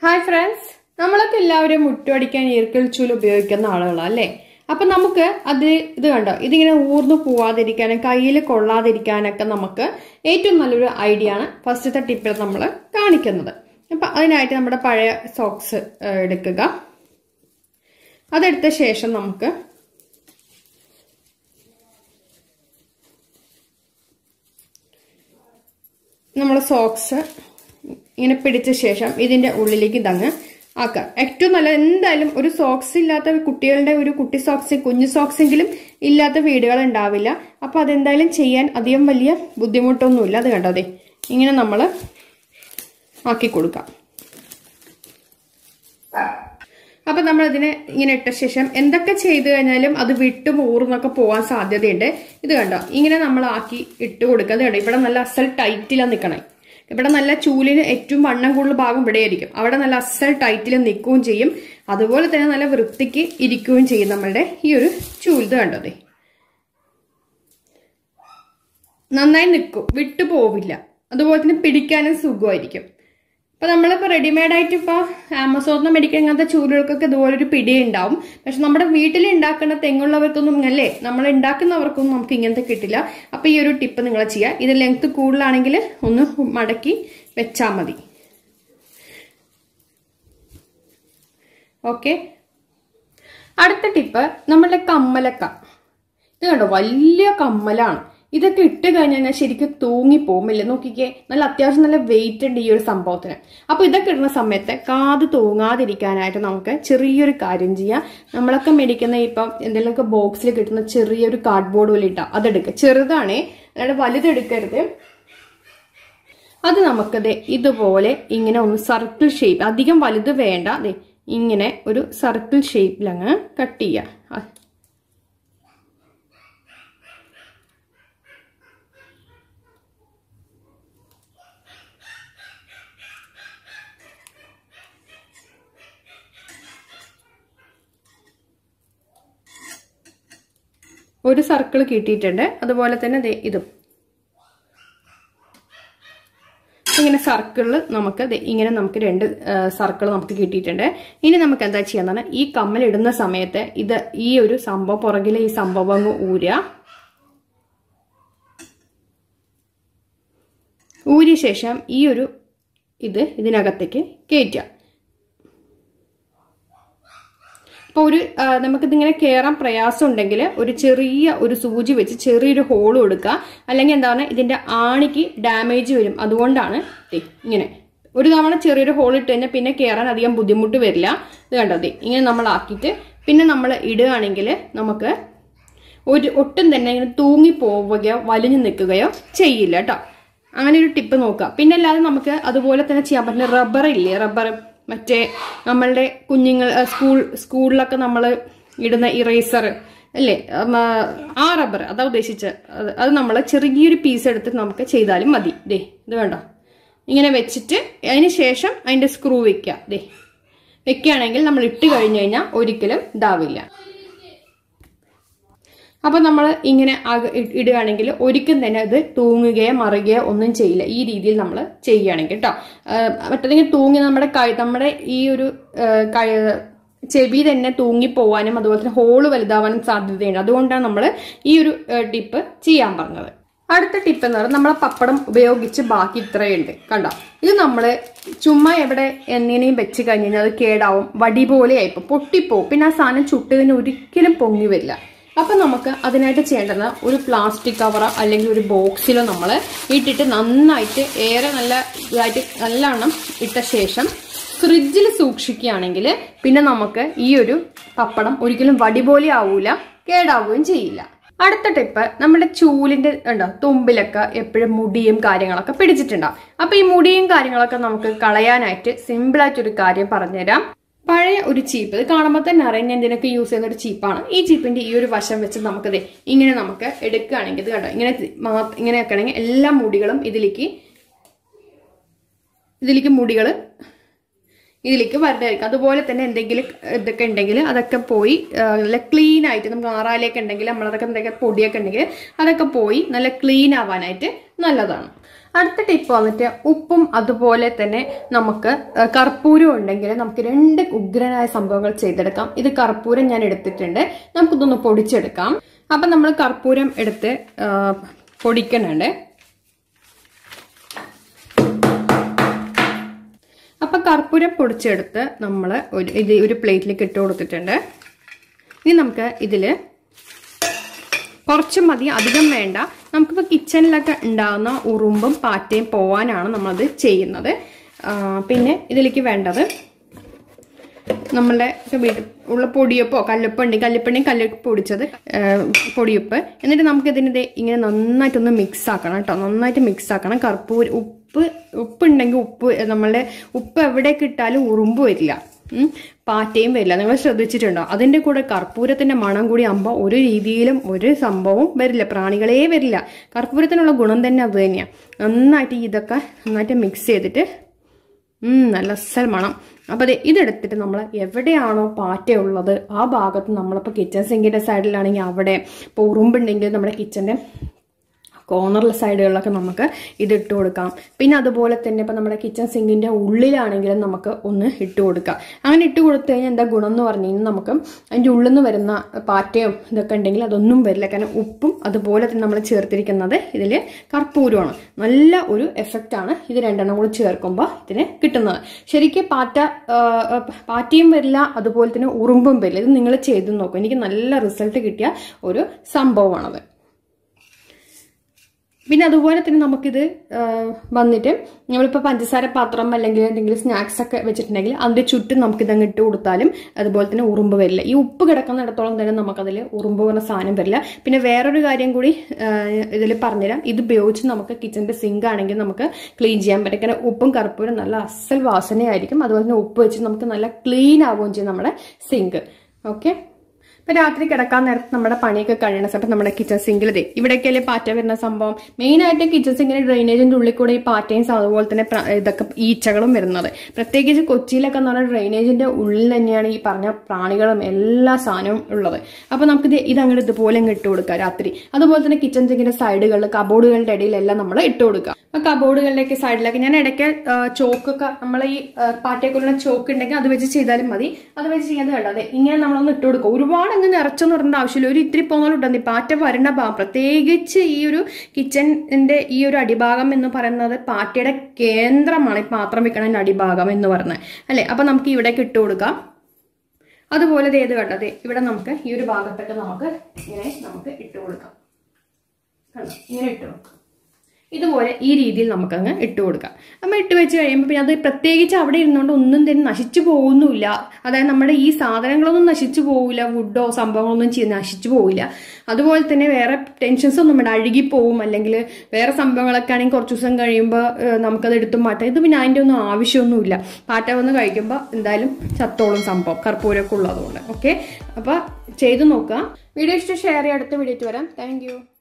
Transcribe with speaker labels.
Speaker 1: Hi friends നമ്മളൊക്കെ എല്ലാവരും മുറ്റമടിക്കാൻ ഈർക്കിൽ ചൂൽ ഉപയോഗിക്കുന്ന ആളുകളാണ് അല്ലേ അപ്പൊ നമുക്ക് അത് ഇത് കണ്ടോ ഇതിങ്ങനെ ഊർന്നു പോവാതിരിക്കാനും കയ്യിൽ കൊള്ളാതിരിക്കാനൊക്കെ നമുക്ക് ഏറ്റവും നല്ലൊരു ഐഡിയ ആണ് ഫസ്റ്റത്തെ ടിപ്പിൽ നമ്മൾ കാണിക്കുന്നത് അപ്പൊ അതിനായിട്ട് നമ്മുടെ പഴയ സോക്സ് എടുക്കുക അതെടുത്ത ശേഷം നമുക്ക് നമ്മൾ സോക്സ് ഇങ്ങനെ പിടിച്ച ശേഷം ഇതിന്റെ ഉള്ളിലേക്ക് ഇതങ്ങ് ആക്കുക ഏറ്റവും നല്ല എന്തായാലും ഒരു സോക്സ് ഇല്ലാത്ത കുട്ടികളുടെ ഒരു കുട്ടി സോക്സ് കുഞ്ഞു സോക്സെങ്കിലും ഇല്ലാത്ത വീടുകൾ ഉണ്ടാവില്ല അപ്പൊ അതെന്തായാലും ചെയ്യാൻ അധികം വലിയ ബുദ്ധിമുട്ടൊന്നുമില്ല അത് കണ്ടോ അതെ ഇങ്ങനെ നമ്മൾ ആക്കി കൊടുക്കാം അപ്പൊ നമ്മൾ ഇതിനെ ഇങ്ങനെ ഇട്ട ശേഷം എന്തൊക്കെ ചെയ്തു കഴിഞ്ഞാലും അത് വിട്ടും ഊർന്നൊക്കെ പോവാൻ സാധ്യതയുണ്ട് ഇത് കണ്ടോ ഇങ്ങനെ നമ്മൾ ആക്കി ഇട്ട് കൊടുക്കുക അത് കണ്ടോ ഇവിടെ നല്ല അസൽ ടൈറ്റിലാണ് നിൽക്കണേ ഇവിടെ നല്ല ചൂലിന് ഏറ്റവും വണ്ണം കൂടുതൽ ഭാഗം ഇവിടെ ആയിരിക്കും അവിടെ നല്ല അസൽ ടൈറ്റിൽ നിൽക്കുകയും ചെയ്യും അതുപോലെ തന്നെ നല്ല വൃത്തിക്ക് ഇരിക്കുകയും ചെയ്യും നമ്മളുടെ ഈ ഒരു ചൂൽ ഇത് കണ്ടോ അതെ നന്നായി നിൽക്കും വിട്ടു പോവില്ല അതുപോലെ തന്നെ പിടിക്കാനും സുഖമായിരിക്കും ഇപ്പൊ നമ്മളിപ്പോ റെഡിമെയ്ഡ് ആയിട്ട് ഇപ്പൊ ആമസോണിൽ നിന്ന് മേടിക്കുന്ന ഇങ്ങനത്തെ ചൂലുകൾക്കൊക്കെ ഇതുപോലെ ഒരു പിടി ഉണ്ടാവും പക്ഷെ നമ്മുടെ വീട്ടിൽ ഉണ്ടാക്കുന്ന തെങ്ങുള്ളവർക്കൊന്നും അല്ലേ നമ്മൾ ഉണ്ടാക്കുന്നവർക്കൊന്നും നമുക്ക് ഇങ്ങനത്തെ കിട്ടില്ല അപ്പൊ ഈ ഒരു ടിപ്പ് നിങ്ങൾ ചെയ്യുക ഇത് ലെങ്ത് കൂടുതലാണെങ്കിൽ ഒന്ന് മടക്കി വെച്ചാൽ മതി ഓക്കെ അടുത്ത ടിപ്പ് നമ്മളുടെ കമ്മലക്ക ഇത് കണ്ടോ വലിയ കമ്മലാണ് ഇതൊക്കെ ഇട്ട് കഴിഞ്ഞാൽ ശരിക്കും തൂങ്ങിപ്പോകുമില്ല നോക്കിക്കേ നല്ല അത്യാവശ്യം നല്ല വെയിറ്റ് ഉണ്ട് ഈ ഒരു സംഭവത്തിന് അപ്പൊ ഇതൊക്കെ ഇടുന്ന സമയത്ത് കാത് തൂങ്ങാതിരിക്കാനായിട്ട് നമുക്ക് ചെറിയൊരു കാര്യം ചെയ്യാം നമ്മളൊക്കെ മേടിക്കുന്ന ഇപ്പം എന്തെങ്കിലുമൊക്കെ ബോക്സിൽ കിട്ടുന്ന ചെറിയൊരു കാർഡ്ബോർഡ് പോലെ ഇട്ടാ അതെടുക്കുക ചെറുതാണേ അല്ലാതെ വലുതെടുക്കരുത് അത് നമുക്കത് ഇതുപോലെ ഇങ്ങനെ ഒന്ന് സർക്കിൾ ഷേപ്പ് അധികം വലുത് വേണ്ട അതെ ഇങ്ങനെ ഒരു സർക്കിൾ ഷേപ്പിലങ്ങ് കട്ട് ചെയ്യുക ഒരു സർക്കിൾ കിട്ടിയിട്ടുണ്ട് അതുപോലെ തന്നെ ദേ ഇതും ഇങ്ങനെ സർക്കിളിൽ നമുക്ക് ദേ ഇങ്ങനെ നമുക്ക് രണ്ട് സർക്കിൾ നമുക്ക് കിട്ടിയിട്ടുണ്ട് ഇനി നമുക്ക് എന്താ ചെയ്യാന്നാണ് ഈ കമ്മൽ ഇടുന്ന സമയത്ത് ഇത് ഈ ഒരു സംഭവം പുറകിലെ ഈ സംഭവം അങ്ങ് ഊരുക ഊരിയ ശേഷം ഈ ഒരു ഇത് ഇതിനകത്തേക്ക് കയറ്റുക അപ്പോൾ ഒരു നമുക്കിതിങ്ങനെ കയറാൻ പ്രയാസം ഉണ്ടെങ്കിൽ ഒരു ചെറിയ ഒരു സൂചി വെച്ച് ചെറിയൊരു ഹോൾ കൊടുക്കുക അല്ലെങ്കിൽ എന്താണ് ഇതിന്റെ ആണിക്ക് ഡാമേജ് വരും അതുകൊണ്ടാണ് ഇങ്ങനെ ഒരു തവണ ചെറിയൊരു ഹോൾ ഇട്ട് കഴിഞ്ഞാൽ പിന്നെ കയറാൻ അധികം ബുദ്ധിമുട്ട് വരില്ല ഇത് കണ്ടോ ഇങ്ങനെ നമ്മൾ ആക്കിയിട്ട് പിന്നെ നമ്മൾ ഇടുകയാണെങ്കിൽ നമുക്ക് ഒരു ഒട്ടും തന്നെ ഇങ്ങനെ തൂങ്ങി പോവുകയോ വലിഞ്ഞു നിൽക്കുകയോ ചെയ്യില്ല കേട്ടോ അങ്ങനെ ഒരു ടിപ്പ് നോക്കുക പിന്നെ അല്ലാതെ നമുക്ക് അതുപോലെ തന്നെ ചെയ്യാൻ പറ്റുന്ന റബ്ബർ ഇല്ലേ റബ്ബർ മറ്റേ നമ്മളുടെ കുഞ്ഞുങ്ങൾ സ്കൂൾ സ്കൂളിലൊക്കെ നമ്മൾ ഇടുന്ന ഇറേസർ അല്ലേ ആ റബ്ബർ അതാ ഉദ്ദേശിച്ച് അത് നമ്മൾ ചെറിയൊരു പീസ് എടുത്ത് നമുക്ക് ചെയ്താലും മതി ദേ ഇത് വേണ്ട ഇങ്ങനെ വെച്ചിട്ട് അതിന് ശേഷം അതിന്റെ സ്ക്രൂ വെക്കുക ദേ വെക്കുകയാണെങ്കിൽ നമ്മൾ ഇട്ട് കഴിഞ്ഞു കഴിഞ്ഞാൽ ഒരിക്കലും ഇതാവില്ല അപ്പൊ നമ്മൾ ഇങ്ങനെ ഇടുകയാണെങ്കിൽ ഒരിക്കലും തന്നെ അത് തൂങ്ങുകയോ മറുകയോ ഒന്നും ചെയ്യില്ല ഈ രീതിയിൽ നമ്മൾ ചെയ്യുകയാണെങ്കിൽ കേട്ടോ മറ്റല്ലെങ്കിൽ തൂങ്ങി നമ്മുടെ നമ്മുടെ ഈ ഒരു ചെവി തന്നെ തൂങ്ങി പോവാനും അതുപോലെ തന്നെ ഹോള് വലുതാവാനും സാധ്യതയുണ്ട് അതുകൊണ്ടാണ് നമ്മൾ ഈ ഒരു ടിപ്പ് ചെയ്യാൻ പറഞ്ഞത് അടുത്ത ടിപ്പ് എന്ന് പറയുന്നത് നമ്മളെ പപ്പടം ഉപയോഗിച്ച് ബാക്കി ഇത്രയുണ്ട് കണ്ടോ ഇത് നമ്മൾ ചുമ്മാ എവിടെ എങ്ങനെയും വെച്ച് കഴിഞ്ഞാൽ അത് കേടാവും വടി പോലെ ആയിപ്പോ പൊട്ടിപ്പോവും പിന്നെ ആ സാധനം ചുട്ടതിന് ഒരിക്കലും പൊങ്ങി വരില്ല അപ്പൊ നമുക്ക് അതിനായിട്ട് ചെയ്യേണ്ടത് ഒരു പ്ലാസ്റ്റിക് കവറോ അല്ലെങ്കിൽ ഒരു ബോക്സിലോ നമ്മൾ ഇട്ടിട്ട് നന്നായിട്ട് ഏറെ നല്ല ഇതായിട്ട് നല്ലവണ്ണം ഇട്ട ശേഷം ഫ്രിഡ്ജിൽ സൂക്ഷിക്കുകയാണെങ്കിൽ പിന്നെ നമുക്ക് ഈ ഒരു പപ്പടം ഒരിക്കലും വടി പോലെ ആവൂല കേടാവുകയും ചെയ്യില്ല അടുത്ത ടിപ്പ് നമ്മുടെ ചൂലിന്റെ ഉണ്ടോ തുമ്പിലൊക്കെ എപ്പോഴും മുടിയും കാര്യങ്ങളൊക്കെ പിടിച്ചിട്ടുണ്ടാവും അപ്പൊ ഈ മുടിയും കാര്യങ്ങളൊക്കെ നമുക്ക് കളയാനായിട്ട് സിമ്പിളായിട്ടൊരു കാര്യം പറഞ്ഞുതരാം പഴയ ഒരു ചീപ്പ് ഇത് കാണുമ്പോൾ തന്നെ അറിയാം ഞാൻ ഇതിനൊക്കെ യൂസ് ചെയ്യുന്ന ഒരു ചീപ്പാണ് ഈ ചീപ്പിന്റെ ഈ ഒരു വശം വെച്ച് നമുക്കത് ഇങ്ങനെ നമുക്ക് എടുക്കുകയാണെങ്കിൽ ഇത് കണ്ടോ ഇങ്ങനെ ഇങ്ങനെ വെക്കണമെങ്കിൽ എല്ലാ മുടികളും ഇതിലേക്ക് ഇതിലേക്ക് മുടികൾ ഇതിലേക്ക് വരണ്ടായിരിക്കും അതുപോലെ തന്നെ എന്തെങ്കിലും ഇതൊക്കെ ഉണ്ടെങ്കിൽ അതൊക്കെ പോയി നല്ല ക്ലീൻ ആയിട്ട് നമുക്ക് ആറാലൊക്കെ ഉണ്ടെങ്കിൽ നമ്മളതൊക്കെ എന്തെങ്കിലും പൊടിയൊക്കെ ഉണ്ടെങ്കിൽ അതൊക്കെ പോയി നല്ല ക്ലീൻ ആവാനായിട്ട് നല്ലതാണ് അടുത്ത ടിപ്പ് വന്നിട്ട് ഉപ്പും അതുപോലെ തന്നെ നമുക്ക് ആ, കർപ്പൂരം ഉണ്ടെങ്കിൽ നമുക്ക് രണ്ട് ഉഗ്രനായ സംഭവങ്ങൾ ചെയ്തെടുക്കാം ഇത് കർപ്പൂരം ഞാൻ എടുത്തിട്ടുണ്ട് നമുക്കിതൊന്ന് പൊടിച്ചെടുക്കാം അപ്പം നമ്മൾ കർപ്പൂരം എടുത്ത് ആ, പൊടിക്കുന്നുണ്ട് അപ്പം കർപ്പൂരം പൊടിച്ചെടുത്ത് നമ്മൾ ഒരു ഇത് ഒരു പ്ലേറ്റിലേക്ക് ഇട്ട് കൊടുത്തിട്ടുണ്ട് ഇനി നമുക്ക് ഇതിൽ കുറച്ച് മതി അധികം വേണ്ട നമുക്കിപ്പോൾ കിച്ചണിലൊക്കെ ഉണ്ടാകുന്ന ഉറുമ്പും പാറ്റയും പോവാനാണ് നമ്മളത് ചെയ്യുന്നത് ആ, പിന്നെ ഇതിലേക്ക് വേണ്ടത് നമ്മളുടെ ഒക്കെ വീട്ടിൽ ഉള്ള പൊടിയപ്പോ കല്ലുപ്പുണ്ട് കല്ലുപ്പുണ്ടെങ്കിൽ കല്ലുപ്പ് പൊടിച്ചത് ആ, പൊടിയുപ്പ് എന്നിട്ട് നമുക്ക് ഇതിനെ ഇങ്ങനെ നന്നായിട്ടൊന്ന് മിക്സ് ആക്കണം കേട്ടോ നന്നായിട്ട് മിക്സ് ആക്കണം കർപ്പൂര ഉപ്പ് ഉപ്പുണ്ടെങ്കിൽ ഉപ്പ് നമ്മളുടെ ഉപ്പ് എവിടേക്ക് ഇട്ടാലും ഉറുമ്പ് വരില്ല ഉം. പാറ്റയും വരില്ല നിങ്ങൾ ശ്രദ്ധിച്ചിട്ടുണ്ടോ അതിന്റെ കൂടെ കർപ്പൂരത്തിന്റെ മണം കൂടി ആകുമ്പോൾ ഒരു രീതിയിലും ഒരു സംഭവവും വരില്ല പ്രാണികളേ വരില്ല കർപ്പൂരത്തിനുള്ള ഗുണം തന്നെ അത് തന്നെയാണ് നന്നായിട്ട് ഇതൊക്കെ നന്നായിട്ട് മിക്സ് ചെയ്തിട്ട് ഉം, നല്ല അസൽ മണം അപ്പോൾ അതെ ഇതെടുത്തിട്ട് നമ്മൾ എവിടെയാണോ പാറ്റയുള്ളത് ആ ഭാഗത്ത് നമ്മളിപ്പോൾ കിച്ചൺ സിങ്കിൻ്റെ സൈഡിലാണെങ്കിൽ അവിടെ ഇപ്പോൾ ഉറുമ്പുണ്ടെങ്കിൽ നമ്മുടെ കിച്ചൻ്റെ കോർണറിലെ സൈഡുകളിലൊക്കെ നമുക്ക് ഇത് ഇട്ട് കൊടുക്കാം പിന്നെ അതുപോലെ തന്നെ ഇപ്പം നമ്മുടെ കിച്ചൺ സിങ്കിൻ്റെ ഉള്ളിലാണെങ്കിലും നമുക്ക് ഒന്ന് ഇട്ട് കൊടുക്കാം അങ്ങനെ ഇട്ട് കൊടുത്തു കഴിഞ്ഞാൽ എന്താ ഗുണം എന്ന് പറഞ്ഞു കഴിഞ്ഞാൽ നമുക്ക് അതിൻ്റെ ഉള്ളിൽ നിന്ന് വരുന്ന പാറ്റയും ഇതൊക്കെ ഉണ്ടെങ്കിൽ അതൊന്നും വരില്ല കാരണം ഉപ്പും അതുപോലെ തന്നെ നമ്മൾ ചേർത്തിരിക്കുന്നത് ഇതിൽ കർപ്പൂരമാണ് നല്ല ഒരു എഫക്റ്റാണ് ഇത് രണ്ടെണ്ണം കൂടി ചേർക്കുമ്പോൾ ഇതിന് കിട്ടുന്നത് ശരിക്കും പാറ്റ ആ, ആ, പാറ്റയും വരില്ല അതുപോലെ തന്നെ ഉറുമ്പും വരില്ല ഇത് നിങ്ങൾ ചെയ്ത് നോക്കും എനിക്ക് നല്ല റിസൾട്ട് കിട്ടിയ ഒരു സംഭവമാണത് പിന്നെ അതുപോലെ തന്നെ നമുക്കിത് ആ, വന്നിട്ട് നമ്മളിപ്പോൾ പഞ്ചസാര പാത്രം അല്ലെങ്കിൽ എന്തെങ്കിലും സ്നാക്സ് ഒക്കെ വെച്ചിട്ടുണ്ടെങ്കിൽ അതിൻ്റെ ചുറ്റും നമുക്കിത് അങ്ങ് ഇട്ട് കൊടുത്താലും അതുപോലെ തന്നെ ഉറുമ്പ് വരില്ല ഈ ഉപ്പ് കിടക്കുന്നിടത്തോളം തന്നെ നമുക്കതിൽ ഉറുമ്പ് പറഞ്ഞ സാധനം വരില്ല പിന്നെ വേറൊരു കാര്യം കൂടി ഇതിൽ പറഞ്ഞുതരാം ഇത് ഉപയോഗിച്ച് നമുക്ക് കിച്ചണിൻ്റെ സിങ്ക് ആണെങ്കിൽ നമുക്ക് ക്ലീൻ ചെയ്യാൻ പറ്റും കാരണം ഉപ്പും കറുപ്പൂരും നല്ല അസൽ വാസനയായിരിക്കും അതുപോലെ തന്നെ ഉപ്പ് വെച്ച് നമുക്ക് നല്ല ക്ലീൻ ആവുകയും ചെയ്യും നമ്മുടെ സിങ്ക് ഓക്കെ ഇപ്പൊ രാത്രി കിടക്കാൻ നേരത്ത് നമ്മുടെ പണിയൊക്കെ കഴിയണ സമയത്ത് നമ്മുടെ കിച്ചൺ സിങ്കിൽ ദേ ഇവിടേക്കല്ലേ പാറ്റ വരുന്ന സംഭവം മെയിൻ ആയിട്ട് കിച്ചൺ സിങ്കിന്റെ ഡ്രെയിനേജിന്റെ ഉള്ളിൽ കൂടെ ഈ പാറ്റയും സ- അതുപോലെ തന്നെ പ്ര- ഇതൊക്കെ ഈച്ചകളും വരുന്നത് പ്രത്യേകിച്ച് കൊച്ചിയിലൊക്കെ എന്ന് പറഞ്ഞാൽ ഡ്രെയിനേജിന്റെ ഉള്ളിൽ തന്നെയാണ് ഈ പറഞ്ഞ പ്രാണികളും എല്ലാ സാധനവും ഉള്ളത് അപ്പൊ നമുക്ക് ഇത് ഇതങ്ങോട്ട് ഇതുപോലെ അങ്ങ് ഇട്ട് കൊടുക്കാം രാത്രി അതുപോലെ തന്നെ കിച്ചൺ സിങ്കിന്റെ സൈഡുകളിൽ കബോർഡുകളുടെ ഇടയിലെല്ലാം നമ്മൾ ഇട്ട് കൊടുക്കുക അപ്പൊ കബോർഡുകളിലേക്ക് സൈഡിലേക്ക് ഞാൻ ഇടയ്ക്ക് ആ, ചോക്കൊക്കെ നമ്മൾ ഈ ആ, പാറ്റയെക്കൊല്ലുന്ന ചോക്ക് ഉണ്ടെങ്കിൽ അത് വെച്ച് ചെയ്താലും മതി അത് വെച്ച് ചെയ്യാതെ വേണ്ട അതെ ഇങ്ങനെ നമ്മളൊന്ന് ഇട്ട് കൊടുക്കുക ഒരുപാട് അങ്ങ് നിറച്ചൊന്നും ഇടേണ്ട ആവശ്യമില്ല ഒരു ഇത്തിരി പോന്നാലും ഇട്ടാൽ മതി പാറ്റ വരണ ഭാഗം പ്രത്യേകിച്ച് ഈ ഒരു കിച്ചണിന്റെ ഈ ഒരു അടിഭാഗം എന്ന് പറയുന്നത് പാറ്റയുടെ കേന്ദ്രമാണ് ഈ പാത്രം വെക്കണതിന്റെ അടിഭാഗം എന്ന് പറയുന്നത് അല്ലെ അപ്പൊ നമുക്ക് ഇവിടേക്ക് ഇട്ട് കൊടുക്കാം അതുപോലെ ഇത് ഏത് കണ്ടത് ഇവിടെ നമുക്ക് ഈ ഒരു ഭാഗത്തൊക്കെ നമുക്ക് ഇങ്ങനെ നമുക്ക് ഇട്ട് കൊടുക്കാം കണ്ടോ ഇങ്ങനെ ഇട്ട് കൊടുക്കാം ഇതുപോലെ ഈ രീതിയിൽ നമുക്കങ്ങ് ഇട്ട് കൊടുക്കാം നമ്മൾ ഇട്ട് വെച്ച് കഴിയുമ്പോൾ പിന്നെ അത് പ്രത്യേകിച്ച് അവിടെ ഇരുന്നുകൊണ്ട് ഒന്നും തന്നെ നശിച്ചു പോകുന്നില്ല അതായത് നമ്മുടെ ഈ സാധനങ്ങളൊന്നും നശിച്ചു പോവില്ല വുഡോ സംഭവങ്ങളൊന്നും ചെയ്ത് നശിച്ചു പോവില്ല അതുപോലെ തന്നെ വേറെ ടെൻഷൻസ് ഒന്നും വേണ്ട അഴുകിപ്പോവും അല്ലെങ്കിൽ വേറെ സംഭവങ്ങളൊക്കെ ആണെങ്കിൽ കുറച്ച് ദിവസം കഴിയുമ്പോൾ ഏഹ്, നമുക്കത് എടുത്തു മാറ്റാം ഇത് പിന്നെ അതിൻ്റെ ഒന്നും ആവശ്യമൊന്നുമില്ല പാറ്റ വന്ന് കഴിക്കുമ്പോൾ എന്തായാലും ചത്തോളും സംഭവം കർപ്പൂരമൊക്കെ ഉള്ളതുകൊണ്ട് ഓക്കെ അപ്പോൾ ചെയ്തു നോക്കുക വീഡിയോ ഇഷ്ടം ഷെയർ ചെയ്യാം അടുത്ത വീഡിയോ വരാം താങ്ക്